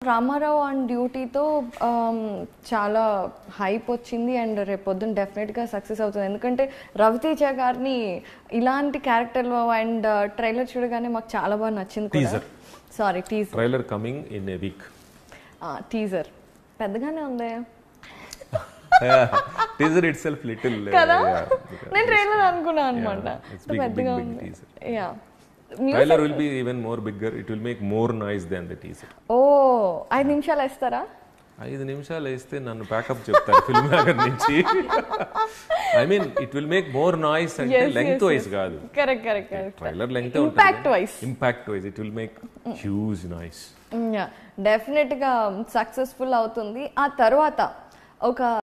Ramarao and డ్యూటీతో చాలా hype వచ్చింది and రేపు పొద్దున్న డెఫినెట్గా సక్సెస్ అవుతుంది ఎందుకంటే రవితేజ గారిని ఇలాంటి క్యారెక్టర్లో అండ్ ట్రైలర్ చూడగానే మాకు చాలా బాగా నచ్చింది కూడా Teaser. Sorry teaser trailer coming in a week teaser పెద్దగానే ఉంది టీజర్ ఇట్ సెల్ఫ్ లిటిల్ కదా నేను ట్రైలర్ అనుకున్నాను అనమాట it's big, పెద్దగా big, big ఉంది teaser. Yeah trailer will be even more bigger it will make more noise than the teaser ఓ ఐదు నిమిషాలు వేస్తారా ఐదు నిమిషాలు వేస్తే నన్ను ప్యాకప్ చెప్తారు ఫిల్మ్ మేకర్ నుంచి I mean it will make more noise అంటే లెంగ్త్ వైజ్ కాదు correct correct correct trailer length impact wise impact wise it will make huge noise డెఫినెట్గా సక్సెస్ఫుల్ అవుతుంది ఆ తర్వాత ఒక